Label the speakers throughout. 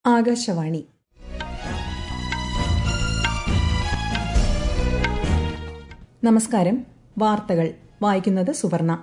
Speaker 1: ആകാശവാണി നമസ്കാരം വാർത്തകൾ വായിക്കുന്നത് സുവർണ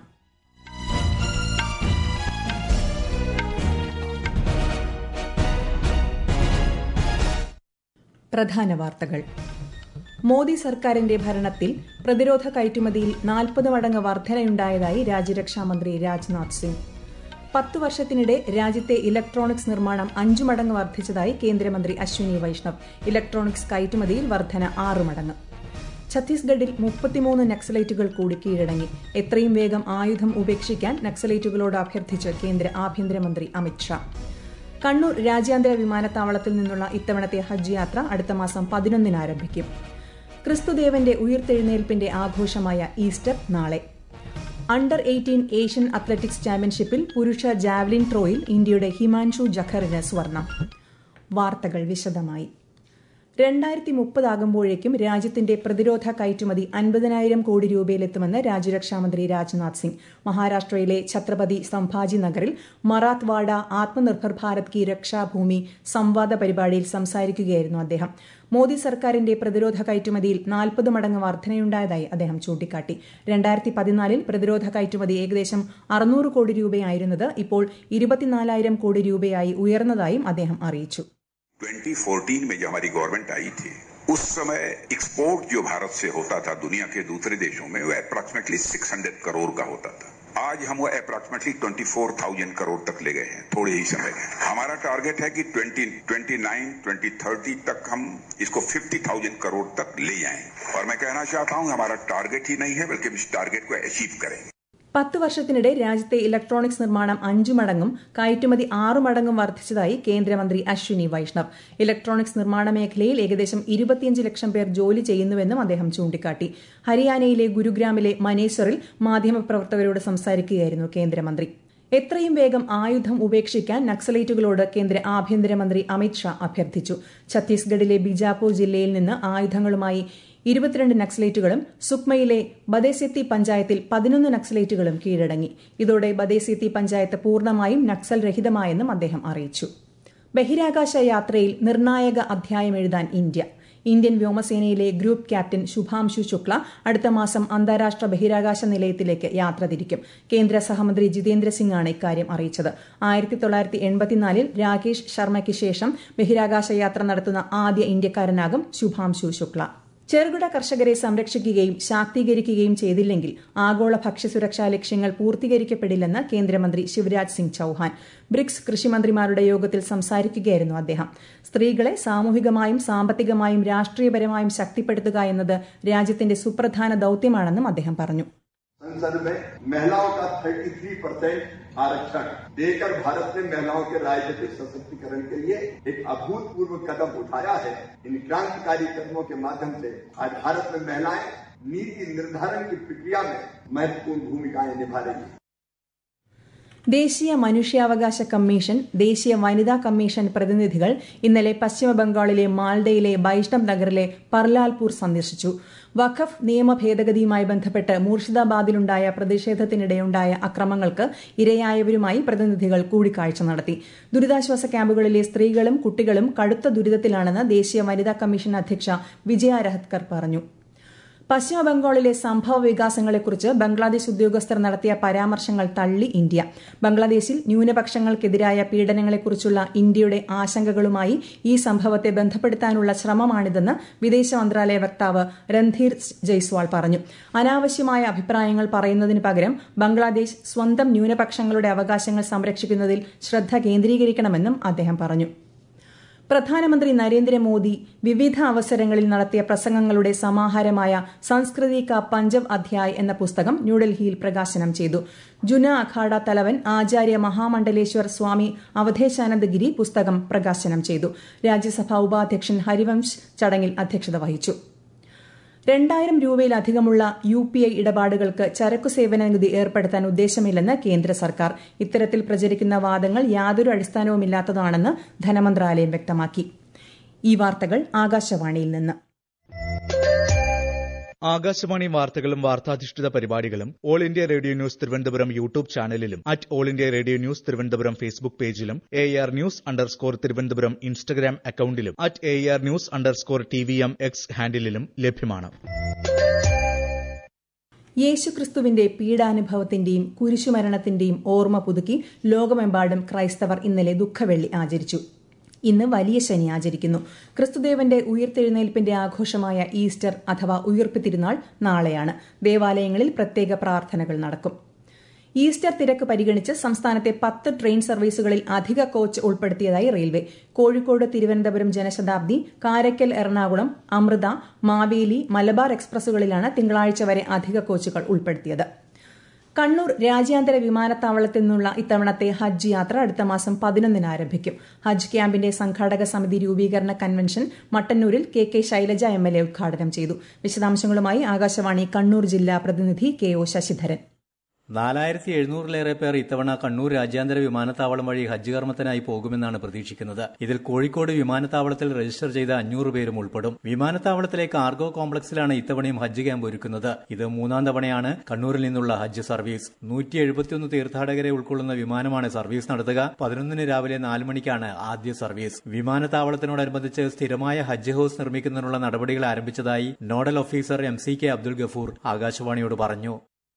Speaker 1: പ്രധാന വാർത്തകൾ മോദി സർക്കാരിന്റെ ഭരണത്തിൽ പ്രതിരോധ കയറ്റുമതിയിൽ നാൽപ്പത് മടങ്ങ് വർധനയുണ്ടായതായി രാജ്യരക്ഷാമന്ത്രി രാജ്നാഥ് സിംഗ് പത്ത് വർഷത്തിനിടെ രാജ്യത്തെ ഇലക്ട്രോണിക്സ് നിർമ്മാണം അഞ്ചു മടങ്ങ് വർദ്ധിച്ചതായി കേന്ദ്രമന്ത്രി അശ്വിനി വൈഷ്ണവ് ഇലക്ട്രോണിക്സ് കയറ്റുമതിയിൽ വർധന ആറ് മടങ്ങ് ഛത്തീസ്ഗഡിൽ മുപ്പത്തിമൂന്ന് നക്സലൈറ്റുകൾ കൂടി കീഴടങ്ങി എത്രയും വേഗം ആയുധം ഉപേക്ഷിക്കാൻ നക്സലൈറ്റുകളോട് അഭ്യർത്ഥിച്ച് കേന്ദ്ര ആഭ്യന്തരമന്ത്രി അമിത്ഷാ കണ്ണൂർ രാജ്യാന്തര വിമാനത്താവളത്തിൽ നിന്നുള്ള ഇത്തവണത്തെ ഹജ്ജ് യാത്ര അടുത്ത മാസം പതിനൊന്നിന് ആരംഭിക്കും ക്രിസ്തുദേവന്റെ ഉയിർത്തെഴുന്നേൽപ്പിന്റെ ആഘോഷമായ ഈസ്റ്റർ നാളെ അണ്ടർ എയ്റ്റീൻ ഏഷ്യൻ അത്ലറ്റിക്സ് ചാമ്പ്യൻഷിപ്പിൽ പുരുഷ ജാവലിൻ ത്രോയിൽ ഇന്ത്യയുടെ ഹിമാൻഷു ജഖറിന് സ്വർണം വാർത്തകൾ വിശദമായി രണ്ടായിരത്തി മുപ്പതാകുമ്പോഴേക്കും രാജ്യത്തിന്റെ പ്രതിരോധ കയറ്റുമതി അൻപതിനായിരം കോടി രൂപയിലെത്തുമെന്ന് രാജ്യരക്ഷാമന്ത്രി രാജ്നാഥ് സിംഗ് മഹാരാഷ്ട്രയിലെ ഛത്രപതി സംഭാജി നഗറിൽ മറാത്ത് വാഡ ആത്മനിർഭർ ഭാരത് കി രക്ഷാഭൂമി സംവാദ പരിപാടിയിൽ സംസാരിക്കുകയായിരുന്നു അദ്ദേഹം മോദി സർക്കാരിന്റെ പ്രതിരോധ കയറ്റുമതിയിൽ നാൽപ്പത് മടങ്ങ് വർധനയുണ്ടായതായി അദ്ദേഹം ചൂണ്ടിക്കാട്ടി രണ്ടായിരത്തി പതിനാലിൽ പ്രതിരോധ കയറ്റുമതി ഏകദേശം അറുന്നൂറ് കോടി രൂപയായിരുന്നത് ഇപ്പോൾ ഇരുപത്തിനാലായിരം കോടി രൂപയായി ഉയർന്നതായും അദ്ദേഹം അറിയിച്ചു
Speaker 2: 2014 में जब हमारी गवर्नमेंट आई थी उस समय एक्सपोर्ट जो भारत से होता था दुनिया के दूसरे देशों में वो अप्रोक्सीमेटली 600 करोड़ का होता था आज हम वो अप्रोक्सीमेटली 24,000 करोड़ तक ले गए हैं थोड़े ही समय में हमारा टारगेट है कि 20, 29, 2030 तक हम इसको 50,000 करोड़ तक ले जाएं और मैं कहना चाहता हूं हमारा टारगेट ही नहीं है बल्कि इस टारगेट को अचीव करेंगे
Speaker 1: പത്ത് വർഷത്തിനിടെ രാജ്യത്തെ ഇലക്ട്രോണിക്സ് നിർമ്മാണം അഞ്ചു മടങ്ങും കയറ്റുമതി ആറു മടങ്ങും വർദ്ധിച്ചതായി കേന്ദ്രമന്ത്രി അശ്വിനി വൈഷ്ണവ് ഇലക്ട്രോണിക്സ് നിർമ്മാണ മേഖലയിൽ ഏകദേശം ഇരുപത്തിയഞ്ച് ലക്ഷം പേർ ജോലി ചെയ്യുന്നുവെന്നും അദ്ദേഹം ചൂണ്ടിക്കാട്ടി ഹരിയാനയിലെ ഗുരുഗ്രാമിലെ മനേശ്വറിൽ മാധ്യമപ്രവർത്തകരോട് സംസാരിക്കുകയായിരുന്നു കേന്ദ്രമന്ത്രി എത്രയും വേഗം ആയുധം ഉപേക്ഷിക്കാൻ നക്സലൈറ്റുകളോട് കേന്ദ്ര ആഭ്യന്തരമന്ത്രി അമിത്ഷാ അഭ്യർത്ഥിച്ചു ഛത്തീസ്ഗഡിലെ ബിജാപൂർ ജില്ലയിൽ നിന്ന് ആയുധങ്ങളുമായി ഇരുപത്തിരണ്ട് നക്സലൈറ്റുകളും സുക്മയിലെ ബദേസ്യത്തി പഞ്ചായത്തിൽ പതിനൊന്ന് നക്സലൈറ്റുകളും കീഴടങ്ങി ഇതോടെ ബദേസ്യത്തി പഞ്ചായത്ത് പൂർണ്ണമായും നക്സൽ രഹിതമായെന്നും അദ്ദേഹം അറിയിച്ചു ബഹിരാകാശ യാത്രയിൽ നിർണായക അധ്യായം എഴുതാൻ ഇന്ത്യ ഇന്ത്യൻ വ്യോമസേനയിലെ ഗ്രൂപ്പ് ക്യാപ്റ്റൻ ശുഭാംശു ശുക്ല അടുത്ത മാസം അന്താരാഷ്ട്ര ബഹിരാകാശ നിലയത്തിലേക്ക് യാത്ര തിരിക്കും കേന്ദ്ര സഹമന്ത്രി ജിതേന്ദ്ര സിംഗാണ് ഇക്കാര്യം അറിയിച്ചത് ആയിരത്തി തൊള്ളായിരത്തി എൺപത്തിനാലിൽ രാകേഷ് ശർമ്മയ്ക്ക് ശേഷം ബഹിരാകാശ യാത്ര നടത്തുന്ന ആദ്യ ഇന്ത്യക്കാരനാകും ശുഭാംശു ശുക്ല ചെറുകിട കർഷകരെ സംരക്ഷിക്കുകയും ശാക്തീകരിക്കുകയും ചെയ്തില്ലെങ്കിൽ ആഗോള ഭക്ഷ്യസുരക്ഷാ ലക്ഷ്യങ്ങൾ പൂർത്തീകരിക്കപ്പെടില്ലെന്ന് കേന്ദ്രമന്ത്രി ശിവരാജ് സിംഗ് ചൌഹാൻ ബ്രിക്സ് കൃഷിമന്ത്രിമാരുടെ യോഗത്തിൽ സംസാരിക്കുകയായിരുന്നു അദ്ദേഹം സ്ത്രീകളെ സാമൂഹികമായും സാമ്പത്തികമായും രാഷ്ട്രീയപരമായും ശക്തിപ്പെടുത്തുക എന്നത് രാജ്യത്തിന്റെ സുപ്രധാന ദൌത്യമാണെന്നും അദ്ദേഹം പറഞ്ഞു
Speaker 3: संसद में महिलाओं का 33 परसेंट आरक्षण देकर भारत ने महिलाओं के राजनीतिक सशक्तिकरण के लिए एक अभूतपूर्व कदम उठाया है इन क्रांतिकारी कदमों के माध्यम से आज भारत में महिलाएं नीति निर्धारण की प्रक्रिया में महत्वपूर्ण भूमिकाएं निभा रही हैं
Speaker 1: ദേശീയ മനുഷ്യാവകാശ കമ്മീഷൻ ദേശീയ വനിതാ കമ്മീഷൻ പ്രതിനിധികൾ ഇന്നലെ പശ്ചിമബംഗാളിലെ മാൽഡയിലെ ബൈഷ്ണവ് നഗറിലെ പർലാൽപൂർ സന്ദർശിച്ചു വഖഫ് നിയമ ഭേദഗതിയുമായി ബന്ധപ്പെട്ട് മൂർഷിദാബാദിലുണ്ടായ പ്രതിഷേധത്തിനിടെയുണ്ടായ അക്രമങ്ങൾക്ക് ഇരയായവരുമായി പ്രതിനിധികൾ കൂടിക്കാഴ്ച നടത്തി ദുരിതാശ്വാസ ക്യാമ്പുകളിലെ സ്ത്രീകളും കുട്ടികളും കടുത്ത ദുരിതത്തിലാണെന്ന് ദേശീയ വനിതാ കമ്മീഷൻ അധ്യക്ഷ വിജയ രഹത്കർ പറഞ്ഞു പശ്ചിമബംഗാളിലെ സംഭവ വികാസങ്ങളെക്കുറിച്ച് ബംഗ്ലാദേശ് ഉദ്യോഗസ്ഥർ നടത്തിയ പരാമർശങ്ങൾ തള്ളി ഇന്ത്യ ബംഗ്ലാദേശിൽ ന്യൂനപക്ഷങ്ങൾക്കെതിരായ പീഡനങ്ങളെക്കുറിച്ചുള്ള ഇന്ത്യയുടെ ആശങ്കകളുമായി ഈ സംഭവത്തെ ബന്ധപ്പെടുത്താനുള്ള ശ്രമമാണിതെന്ന് വിദേശ മന്ത്രാലയ വക്താവ് രൺധീർ ജയ്സ്വാൾ പറഞ്ഞു അനാവശ്യമായ അഭിപ്രായങ്ങൾ പറയുന്നതിന് പകരം ബംഗ്ലാദേശ് സ്വന്തം ന്യൂനപക്ഷങ്ങളുടെ അവകാശങ്ങൾ സംരക്ഷിക്കുന്നതിൽ ശ്രദ്ധ കേന്ദ്രീകരിക്കണമെന്നും അദ്ദേഹം പറഞ്ഞു പ്രധാനമന്ത്രി നരേന്ദ്രമോദി വിവിധ അവസരങ്ങളിൽ നടത്തിയ പ്രസംഗങ്ങളുടെ സമാഹാരമായ സംസ്കൃതി കാ പഞ്ചവ് അധ്യായ് എന്ന പുസ്തകം ന്യൂഡൽഹിയിൽ പ്രകാശനം ചെയ്തു ജുന അഖാഡ തലവൻ ആചാര്യ മഹാമണ്ഡലേശ്വർ സ്വാമി അവധേശാനന്ദ ഗിരി പുസ്തകം പ്രകാശനം ചെയ്തു രാജ്യസഭാ ഉപാധ്യക്ഷൻ ഹരിവംശ് ചടങ്ങിൽ അധ്യക്ഷത വഹിച്ചു രണ്ടായിരം രൂപയിലധികമുള്ള യു പി ഐ ഇടപാടുകൾക്ക് ചരക്കു സേവന നികുതി ഏർപ്പെടുത്താൻ ഉദ്ദേശമില്ലെന്ന് കേന്ദ്ര സർക്കാർ ഇത്തരത്തിൽ പ്രചരിക്കുന്ന വാദങ്ങൾ യാതൊരു അടിസ്ഥാനവുമില്ലാത്തതാണെന്ന് ധനമന്ത്രാലയം വ്യക്തമാക്കി ഈ വാർത്തകൾ ആകാശവാണിയിൽ നിന്ന്
Speaker 4: ആകാശവാണി വാർത്തകളും വാർത്താധിഷ്ഠിത പരിപാടികളും All India Radio News Thiruvananthapuram YouTube ചാനലിലും at All India Radio News Thiruvananthapuram Facebook പേജിലും A R news underscore Thiruvananthapuram Instagram അക്കൌണ്ടിലും at A R news underscore T V M X ഹാൻഡിലും ലഭ്യമാണ്
Speaker 1: യേശുക്രിസ്തുവിന്റെ പീഡാനുഭവത്തിന്റെയും കുരിശുമരണത്തിന്റെയും ഓർമ്മ പുതുക്കി ലോകമെമ്പാടും ക്രൈസ്തവർ ഇന്നലെ ദുഃഖവെള്ളി ആചരിച്ചു ഇന്ന് വലിയ ശനി ആചരിക്കുന്നു ക്രിസ്തുദേവന്റെ ഉയർത്തെഴുന്നേൽപ്പിന്റെ ആഘോഷമായ ഈസ്റ്റർ അഥവാ ഉയർപ്പ് തിരുനാൾ നാളെയാണ് ദേവാലയങ്ങളിൽ പ്രത്യേക പ്രാർത്ഥനകൾ നടക്കും ഈസ്റ്റർ തിരക്ക് പരിഗണിച്ച് സംസ്ഥാനത്തെ പത്ത് ട്രെയിൻ സർവീസുകളിൽ അധിക കോച്ച് ഉൾപ്പെടുത്തിയതായി റെയിൽവേ കോഴിക്കോട് തിരുവനന്തപുരം ജനശതാബ്ദി കാരയ്ക്കൽ എറണാകുളം അമൃത മാവേലി മലബാർ എക്സ്പ്രസുകളിലാണ് തിങ്കളാഴ്ച വരെ അധിക കോച്ചുകൾ ഉൾപ്പെടുത്തിയത് കണ്ണൂർ രാജ്യാന്തര വിമാനത്താവളത്തിൽ നിന്നുള്ള ഇത്തവണത്തെ ഹജ്ജ് യാത്ര അടുത്ത മാസം പതിനൊന്നിന് ആരംഭിക്കും ഹജ്ജ് ക്യാമ്പിന്റെ സംഘാടക സമിതി രൂപീകരണ കൺവെൻഷൻ മട്ടന്നൂരിൽ K K Shailaja M L A ഉദ്ഘാടനം ചെയ്തു വിശദാംശങ്ങളുമായി ആകാശവാണി കണ്ണൂർ ജില്ലാ പ്രതിനിധി കെ ഒ ശശിധരൻ
Speaker 5: നാലായിരത്തി എഴുന്നൂറിലേറെ പേർ ഇത്തവണ കണ്ണൂർ രാജ്യാന്തര വിമാനത്താവളം വഴി ഹജ്ജ് കർമ്മത്തിനായി പോകുമെന്നാണ് പ്രതീക്ഷിക്കുന്നത് ഇതിൽ കോഴിക്കോട് വിമാനത്താവളത്തിൽ രജിസ്റ്റർ ചെയ്ത അഞ്ഞൂറ് പേരും ഉൾപ്പെടും വിമാനത്താവളത്തിലെ കാർഗോ കോംപ്ലക്സിലാണ് ഇത്തവണയും ഹജ്ജ് ക്യാമ്പ് ഒരുക്കുന്നത് ഇത് മൂന്നാം തവണയാണ് കണ്ണൂരിൽ നിന്നുള്ള ഹജ്ജ് സർവീസ് നൂറ്റി എഴുപത്തിയൊന്ന് തീർത്ഥാടകരെ ഉൾക്കൊള്ളുന്ന വിമാനമാണ് സർവീസ് നടത്തുക പതിനൊന്നിന് രാവിലെ നാല് മണിക്കാണ് ആദ്യ സർവീസ് വിമാനത്താവളത്തിനോടനുബന്ധിച്ച് സ്ഥിരമായ ഹജ്ജ് ഹൌസ് നിർമ്മിക്കുന്നതിനുള്ള നടപടികൾ ആരംഭിച്ചതായി nodal officer M C K Abdul Gafoor ആകാശവാണിയോട് പറഞ്ഞു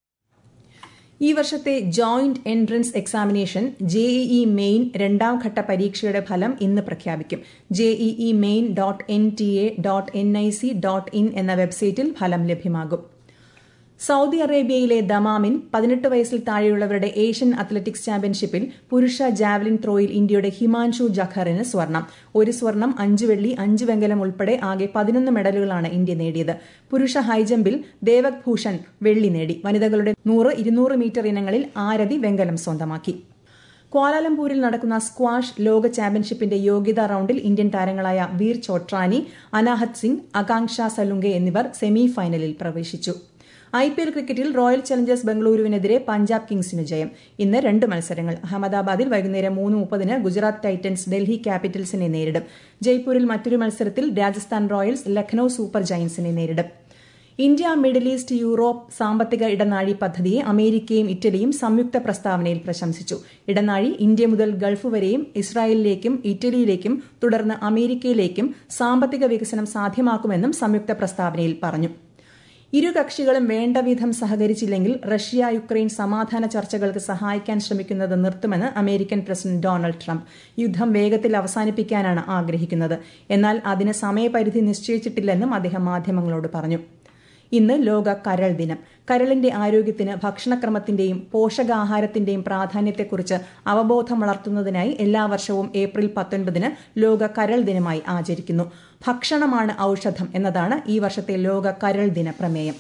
Speaker 1: ഈ വർഷത്തെ joint entrance examination JEE main രണ്ടാം ഘട്ട പരീക്ഷയുടെ ഫലം ഇന്ന് പ്രഖ്യാപിക്കും JEE main dot N T A dot N I C dot in എന്ന വെബ്സൈറ്റിൽ ഫലം ലഭ്യമാകും സൌദി അറേബ്യയിലെ ദമാമിൻ പതിനെട്ട് വയസ്സിൽ താഴെയുള്ളവരുടെ ഏഷ്യൻ അത്ലറ്റിക്സ് ചാമ്പ്യൻഷിപ്പിൽ പുരുഷ ജാവലിൻ ത്രോയിൽ ഇന്ത്യയുടെ ഹിമാൻഷു ജഖറിന് സ്വർണം ഒരു സ്വർണം അഞ്ച് വെള്ളി അഞ്ച് വെങ്കലം ഉൾപ്പെടെ ആകെ പതിനൊന്ന് മെഡലുകളാണ് ഇന്ത്യ നേടിയത് പുരുഷ ഹൈജമ്പിൽ ദേവക് ഭൂഷൺ വെള്ളി നേടി വനിതകളുടെ നൂറ് ഇരുന്നൂറ് മീറ്റർ ഇനങ്ങളിൽ ആരതി വെങ്കലം സ്വന്തമാക്കി ക്വാലാലംപൂരിൽ നടക്കുന്ന സ്ക്വാഷ് ലോക ചാമ്പ്യൻഷിപ്പിന്റെ യോഗ്യതാ റൌണ്ടിൽ ഇന്ത്യൻ താരങ്ങളായ വീർ ചോട്രാനി അനാഹത് സിംഗ് ആകാംക്ഷ സലുങ്കെ എന്നിവർ സെമി ഫൈനലിൽ പ്രവേശിച്ചു ഐ പി എൽ ക്രിക്കറ്റിൽ റോയൽ ചലഞ്ചേഴ്സ് ബംഗളൂരുവിനെതിരെ പഞ്ചാബ് കിങ്സിന് ജയം ഇന്ന് രണ്ട് മത്സരങ്ങൾ അഹമ്മദാബാദിൽ വൈകുന്നേരം മൂന്ന് മുപ്പതിന് ഗുജറാത്ത് ടൈറ്റൻസ് ഡൽഹി ക്യാപിറ്റൽസിനെ നേരിടും ജയ്പൂരിൽ മറ്റൊരു മത്സരത്തിൽ രാജസ്ഥാൻ റോയൽസ് ലക്നൌ സൂപ്പർ ജയൻസിനെ നേരിടും ഇന്ത്യ മിഡിൽ ഈസ്റ്റ് യൂറോപ്പ് സാമ്പത്തിക ഇടനാഴി പദ്ധതിയെ അമേരിക്കയും ഇറ്റലിയും സംയുക്ത പ്രസ്താവനയിൽ പ്രശംസിച്ചു ഇടനാഴി ഇന്ത്യ മുതൽ ഗൾഫ് വരെയും ഇസ്രായേലിലേക്കും ഇറ്റലിയിലേക്കും തുടർന്ന് അമേരിക്കയിലേക്കും സാമ്പത്തിക വികസനം സാധ്യമാക്കുമെന്നും സംയുക്ത പ്രസ്താവനയിൽ പറഞ്ഞു ഇരു കക്ഷികളും വേണ്ടവിധം സഹകരിച്ചില്ലെങ്കിൽ റഷ്യ യുക്രൈൻ സമാധാന ചർച്ചകൾക്ക് സഹായിക്കാൻ ശ്രമിക്കുന്നത് നിർത്തുമെന്ന് അമേരിക്കൻ പ്രസിഡന്റ് ഡൊണാൾഡ് ട്രംപ് യുദ്ധം വേഗത്തിൽ അവസാനിപ്പിക്കാനാണ് ആഗ്രഹിക്കുന്നത് എന്നാൽ അതിന് സമയപരിധി നിശ്ചയിച്ചിട്ടില്ലെന്നും അദ്ദേഹം മാധ്യമങ്ങളോട് പറഞ്ഞു ഇന്ന് ലോക കരൾ ദിനം കരളിന്റെ ആരോഗ്യത്തിന് ഭക്ഷണക്രമത്തിന്റെയും പോഷകാഹാരത്തിന്റെയും പ്രാധാന്യത്തെക്കുറിച്ച് അവബോധം വളർത്തുന്നതിനായി എല്ലാ വർഷവും ഏപ്രിൽ പത്തൊൻപതിന് ലോക കരൾ ദിനമായി ആചരിക്കുന്നു ഭക്ഷണമാണ് ഔഷധം എന്നതാണ് ഈ വർഷത്തെ ലോക കരൾ ദിന പ്രമേയം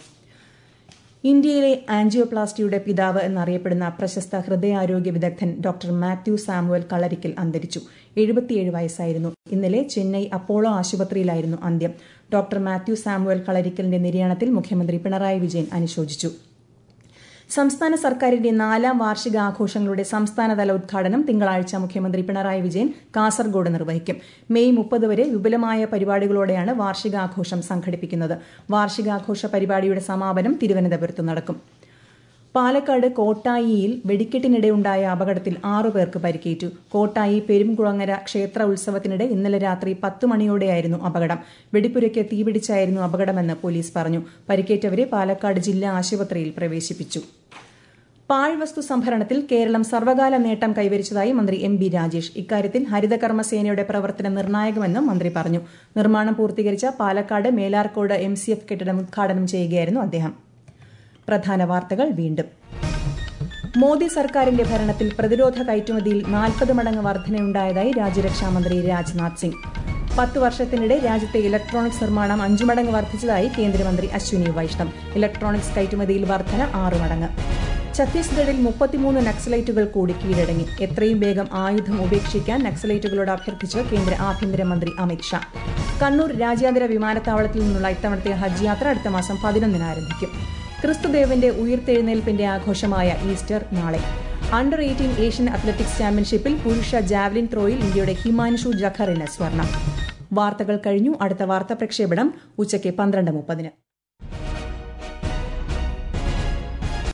Speaker 1: ഇന്ത്യയിലെ ആൻജിയോപ്ലാസ്റ്റിയുടെ പിതാവ് എന്നറിയപ്പെടുന്ന പ്രശസ്ത ഹൃദയാരോഗ്യ വിദഗ്ധൻ ഡോക്ടർ മാത്യു സാമുവൽ കളരിക്കൽ അന്തരിച്ചു എഴുപത്തിയേഴ് വയസ്സായിരുന്നു ഇന്നലെ ചെന്നൈ അപ്പോളോ ആശുപത്രിയിലായിരുന്നു അന്ത്യം ഡോക്ടർ മാത്യു സാമുവൽ കളരിക്കലിന്റെ നിര്യാണത്തിൽ മുഖ്യമന്ത്രി പിണറായി വിജയൻ അനുശോചിച്ചു സംസ്ഥാന സർക്കാരിന്റെ നാലാം വാർഷികാഘോഷങ്ങളുടെ സംസ്ഥാനതല ഉദ്ഘാടനം തിങ്കളാഴ്ച മുഖ്യമന്ത്രി പിണറായി വിജയൻ കാസർഗോഡ് നിർവഹിക്കും മെയ് മുപ്പത് വരെ വിപുലമായ പരിപാടികളോടെയാണ് വാർഷികാഘോഷം സംഘടിപ്പിക്കുന്നത് വാർഷികാഘോഷ പരിപാടിയുടെ സമാപനം തിരുവനന്തപുരത്ത് നടക്കും പാലക്കാട് കോട്ടായിയിൽ വെടിക്കെട്ടിനിടെയുണ്ടായ അപകടത്തിൽ ആറുപേർക്ക് പരിക്കേറ്റു കോട്ടായി പെരുംകുളങ്ങര ക്ഷേത്ര ഉത്സവത്തിനിടെ ഇന്നലെ രാത്രി പത്ത് മണിയോടെയായിരുന്നു അപകടം വെടിപ്പുരയ്ക്ക് തീപിടിച്ചായിരുന്നു അപകടമെന്ന് പോലീസ് പറഞ്ഞു പരിക്കേറ്റവരെ പാലക്കാട് ജില്ലാ ആശുപത്രിയിൽ പ്രവേശിപ്പിച്ചു പാഴ്വസ്തു സംഭരണത്തിൽ കേരളം സർവകാല നേട്ടം കൈവരിച്ചതായി മന്ത്രി എം ബി രാജേഷ് ഇക്കാര്യത്തിൽ ഹരിതകർമ്മസേനയുടെ പ്രവർത്തനം നിർണായകമെന്നും മന്ത്രി പറഞ്ഞു നിർമ്മാണം പൂർത്തീകരിച്ച Palakkad Melarcode M C F കെട്ടിടം ഉദ്ഘാടനം ചെയ്യുകയായിരുന്നു അദ്ദേഹം പ്രധാന വാർത്തകൾ വീണ്ടും മോദി സർക്കാരിന്റെ ഭരണത്തിൽ പ്രതിരോധ കയറ്റുമതിയിൽ നാൽപ്പത് മടങ്ങ് വർധനയുണ്ടായതായി രാജ്യരക്ഷാമന്ത്രി രാജ്നാഥ് സിംഗ് പത്ത് വർഷത്തിനിടെ രാജ്യത്തെ ഇലക്ട്രോണിക്സ് നിർമ്മാണം അഞ്ചു മടങ്ങ് വർദ്ധിച്ചതായി കേന്ദ്രമന്ത്രി അശ്വിനി വൈഷ്ണവ് ഇലക്ട്രോണിക്സ് കയറ്റുമതിയിൽ വർധന ആറു മടങ്ങ് ഛത്തീസ്ഗഡിൽ മുപ്പത്തിമൂന്ന് നക്സലൈറ്റുകൾ കൂടി കീഴടങ്ങി എത്രയും വേഗം ആയുധം ഉപേക്ഷിക്കാൻ നക്സലൈറ്റുകളോട് അഭ്യർത്ഥിച്ച് കേന്ദ്ര ആഭ്യന്തരമന്ത്രി അമിത്ഷാ കണ്ണൂർ രാജ്യാന്തര വിമാനത്താവളത്തിൽ നിന്നുള്ള ഇത്തവണത്തെ ഹജ്ജ് യാത്ര അടുത്ത മാസം പതിനൊന്നിന് ആരംഭിക്കും ക്രിസ്തുദേവന്റെ ഉയർത്തെഴുന്നേൽപ്പിന്റെ ആഘോഷമായ ഈസ്റ്റർ നാളെ അണ്ടർ എയ്റ്റീൻ ഏഷ്യൻ അത്ലറ്റിക്സ് ചാമ്പ്യൻഷിപ്പിൽ പുരുഷ ജാവലിൻ ത്രോയിൽ ഇന്ത്യയുടെ ഹിമാൻഷു ജഖറിന് സ്വർണം വാർത്തകൾ കഴിഞ്ഞു അടുത്ത വാർത്താ പ്രക്ഷേപണം ഉച്ചയ്ക്ക് പന്ത്രണ്ട് മുപ്പതിന്